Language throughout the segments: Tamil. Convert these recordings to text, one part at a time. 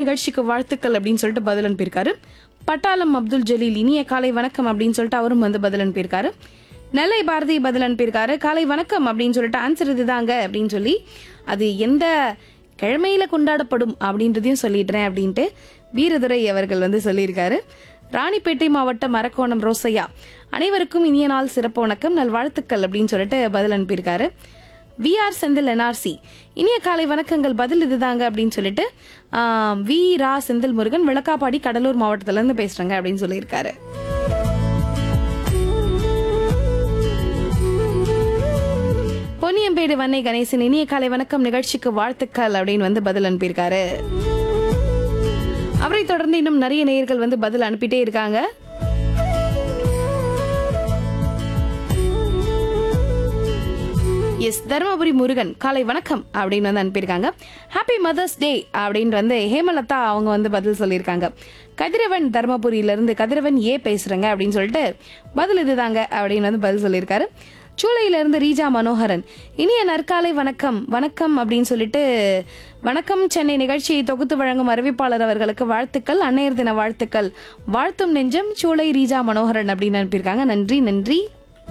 நிகழ்ச்சிக்கு வாழ்த்துக்கள் அப்படின்னு சொல்லிட்டு பதில் அனுப்பியிருக்காரு பட்டாளம் அப்துல் ஜலீல் இனிய காலை வணக்கம் அப்படின்னு சொல்லிட்டு அவரும் வந்து பதில் அனுப்பியிருக்காரு நெல்லை பாரதி பதில் அனுப்பியிருக்காரு காலை வணக்கம் அப்படின்னு சொல்லிட்டு ஆன்சர் இதுதாங்க அப்படின்னு சொல்லி அது எந்த கிழமையில கொண்டாடப்படும் அப்படின்றதையும் சொல்லிடுறேன் அப்படின்ட்டு வீரதுரை அவர்கள் வந்து சொல்லியிருக்காரு ராணிப்பேட்டை மாவட்டம் மரக்கோணம் ரோசையா அனைவருக்கும் இனிய நாள் சிறப்பு வணக்கம் நல்வாழ்த்துக்கள் அப்படின்னு சொல்லிட்டு பதில் அனுப்பியிருக்காரு விஆர் செந்தில் என்ஆர்சி இனிய காலை வணக்கங்கள் பதில் இதுதாங்க அப்படின்னு சொல்லிட்டு ஆம், வி ரா செந்தில் முருகன் விளக்காப்பாடி கடலூர் மாவட்டத்துல இருந்து பேசுறாங்க அப்படின்னு சொல்லியிருக்காரு பொன்னியம்பேடு வன்னை கணேசன் இனிய காலை வணக்கம் நிகழ்ச்சிக்கு வாழ்த்துக்கள் அப்படின்னு வந்து பதில் அனுப்பியிருக்காரு அவரை தொடர்ந்து இன்னும் நிறைய நேயர்கள் வந்து பதில் அனுப்பிட்டே இருக்காங்க எஸ் தருமபுரி முருகன் காலை வணக்கம் அப்படின்னு வந்து அனுப்பியிருக்காங்க ஹாப்பி மதர்ஸ் டே அப்படின்னு வந்து ஹேமலதா அவங்க வந்து பதில் சொல்லியிருக்காங்க கதிரவன் தருமபுரியில இருந்து கதிரவன் ஏ பேசுறேங்க அப்படின்னு சொல்லிட்டு பதில் இதுதாங்க அப்படின்னு வந்து பதில் சொல்லியிருக்காரு சூளையில இருந்து ரீஜா மனோகரன் இனிய நற்காலை வணக்கம் வணக்கம் அப்படின்னு சொல்லிட்டு வணக்கம் சென்னை நிகழ்ச்சியை தொகுத்து வழங்கும் அறிவிப்பாளர் அவர்களுக்கு வாழ்த்துக்கள் அன்னையர் தின வாழ்த்துக்கள் வாழ்த்தும் நெஞ்சம் சூளை ரீஜா மனோகரன் அப்படின்னு அனுப்பியிருக்காங்க நன்றி நன்றி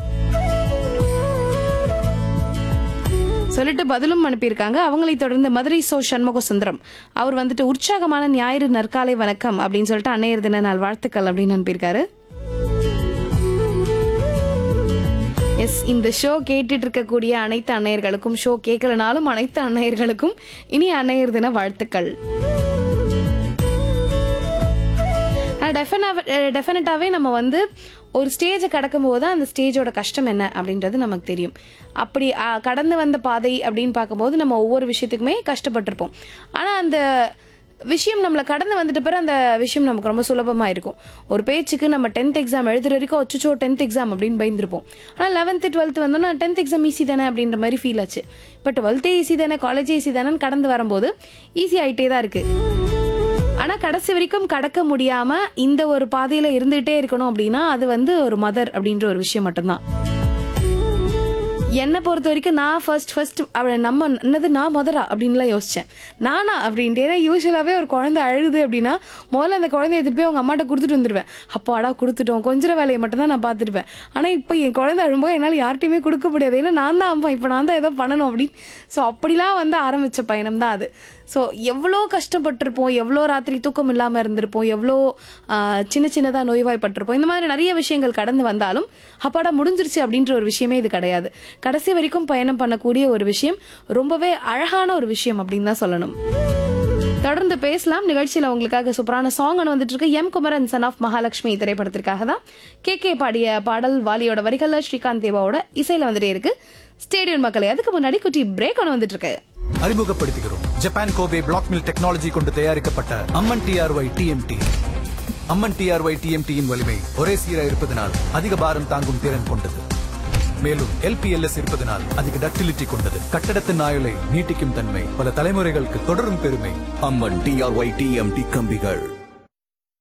சொல்லிட்டு பதிலும் அனுப்பியிருக்காங்க அவங்களை தொடர்ந்து மதுரை சோ சண்முக சுந்தரம் அவர் வந்துட்டு உற்சாகமான ஞாயிறு நற்காலை வணக்கம் அப்படின்னு சொல்லிட்டு அன்னையர் தின நாள் வாழ்த்துக்கள் அப்படின்னு அனுப்பியிருக்காரு எஸ் இந்த ஷோ கேட்டுட்டு இருக்கக்கூடிய அனைத்து அன்னையர்களுக்கும் ஷோ கேட்கலனாலும் அனைத்து அன்னையர்களுக்கும் இனி அன்னையர் தின வாழ்த்துக்கள் டெஃபினட்டாகவே நம்ம வந்து ஒரு ஸ்டேஜை கடக்கும் போது அந்த ஸ்டேஜோட கஷ்டம் என்ன அப்படின்றது நமக்கு தெரியும் அப்படி ஆ, கடந்து வந்த பாதை அப்படின்னு பார்க்கும்போது நம்ம ஒவ்வொரு விஷயத்துக்குமே கஷ்டப்பட்டிருப்போம் ஆனால் அந்த விஷயம் நம்மளை கடந்து வந்துட்ட பிறகு அந்த விஷயம் நமக்கு ரொம்ப சுலபமாக இருக்கும் ஒரு பேச்சுக்கு நம்ம டென்த் எக்ஸாம் எழுதுற வரைக்கும் அச்சுச்சோ டென்த் எக்ஸாம் அப்படின்னு பயந்துருப்போம் ஆனால் லெவன்த்து டுவெல்த் வந்தோன்னா டென்த் எக்ஸாம் ஈஸி தானே அப்படின்ற மாதிரி ஃபீல் ஆச்சு பட் டுவெல்த்தே ஈஸி தானே காலேஜே ஈஸி தானேன்னு கடந்து வரும்போது ஈஸி ஆகிட்டே தான் இருக்குது ஆனா கடைசி வரைக்கும் கடக்க முடியாம இந்த ஒரு பாதையில இருந்துகிட்டே இருக்கணும் அப்படின்னா அது வந்து ஒரு மதர் அப்படின்ற ஒரு விஷயம் மட்டும்தான் என்னை பொறுத்த வரைக்கும் நான் ஃபர்ஸ்ட் ஃபர்ஸ்ட் அவளை நம்ம என்னது நான் முதரா அப்படின்லாம் யோசிச்சேன் நானா அப்படின்ட்டு ஏன்னா யூஸ்வலாகவே ஒரு குழந்தை அழுகுது அப்படின்னா முதல்ல அந்த குழந்தைய எடுத்துட்டு போய் அவங்க அம்மாட்ட கொடுத்துட்டு வந்துடுவேன் அப்பாடா கொடுத்துட்டோம் கொஞ்சம் வேலையை மட்டும் தான் நான் பார்த்துருப்பேன் ஆனால் இப்போ என் குழந்தை அழும்போது என்னால் யார்ட்டையுமே கொடுக்க முடியாது ஏன்னா நான் தான் அம்மா இப்போ நான் தான் ஏதோ பண்ணணும் அப்படின்னு ஸோ அப்படிலாம் வந்து ஆரம்பித்த பயணம் தான் அது ஸோ எவ்வளோ கஷ்டப்பட்டிருப்போம் எவ்வளோ ராத்திரி தூக்கம் இல்லாமல் இருந்திருப்போம் எவ்வளோ ஆஹ், சின்ன சின்னதாக நோய்வாய்ப்பட்டிருப்போம் இந்த மாதிரி நிறைய விஷயங்கள் கடந்து வந்தாலும் அப்பாடா முடிஞ்சிருச்சு அப்படின்ற ஒரு விஷயமே இது கிடையாது கடைசி வரைக்கும் பயணம் பண்ணக்கூடிய ஒரு விஷயம் ரொம்பவே அழகான ஒரு விஷயம் அப்படின்னு தான் சொல்லணும் தொடர்ந்து பேசலாம் நிகழ்ச்சியில உங்களுக்காக சூப்பரான சாங் வந்துட்டு இருக்கு M Kumaran son of Mahalakshmi திரைப்படத்திற்காக தான் கே கே பாடிய பாடல் வாலியோட வரிகள்ல ஸ்ரீகாந்த் தேவாவோட இசையில வந்துட்டே இருக்கு ஸ்டேடியம் மக்களே அதுக்கு முன்னாடி குட்டி பிரேக் ஒன்று வந்துட்டு இருக்கு அறிமுகப்படுத்துகிறோம் Japan Kobe black mill technology கொண்டு தயாரிக்கப்பட்ட Amman TRY TMT Amman TRY டிஎம்டியின் வலிமை ஒரே சீரா இருப்பதனால் அதிக பாரம் தாங்கும் திறன் கொண்டது மேலும் எல்பிஎல்எஸ் இருப்பதனால் அதிக டக்டிலிட்டி கொண்டது கட்டடத்தின் ஆயுளை நீட்டிக்கும் தன்மை பல தலைமுறைகளுக்கு தொடரும் பெருமை அம்மன் டிஆர்ஒய் டிஎம்டி கம்பிகள்